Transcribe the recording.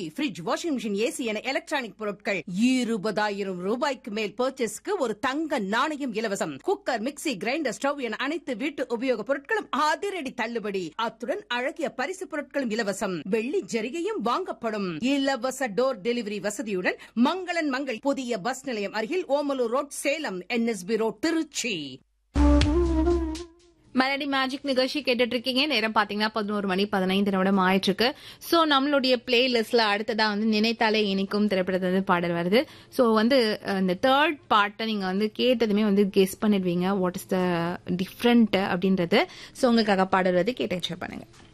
fridge washing machine AC என electronic பொருட்கள் இருபதாயிரம் ரூபாய்க்கு மேல் பர்ச்சேஸ்க்கு ஒரு தங்க நாணயம் இலவசம் குக்கர் மிக்ஸி கிரைண்டர் ஸ்டவ் என அனைத்து வீட்டு உபயோக பொருட்களும் அதிரடி தள்ளுபடி அத்துடன் அழகிய பரிசு பொருட்களும் இலவசம் வெள்ளி ஜரிகையும் வாங்கப்படும் இலவச டோர் டெலிவரி வசதியுடன் மங்களன் மங்கள் புதிய பஸ் நிலையம் அருகில் Omalur road Salem NSP road Tiruchi melody magic நிகழ்ச்சி கேட்டுட்டு இருக்கீங்க நேரம் பாத்தீங்கன்னா பதினோரு மணி பதினைந்து நிமிடம் ஆயிட்டு இருக்கு சோ நம்மளுடைய பிளே லிஸ்ட்ல அடுத்ததா வந்து நினைத்தாலே இனிக்கும் திரைப்படத்துல இருந்து பாடல் வருது சோ வந்து அஹ், இந்த தேர்ட் பார்ட்டை நீங்க வந்து கேட்டதுமே வந்து கெஸ் பண்ணிடுவீங்க வாட் இஸ் த டிஃப்ரெண்ட் அப்படின்றது சோ உங்களுக்காக பாடல் வருது கேட்டு என்ஜாய் பண்ணுங்க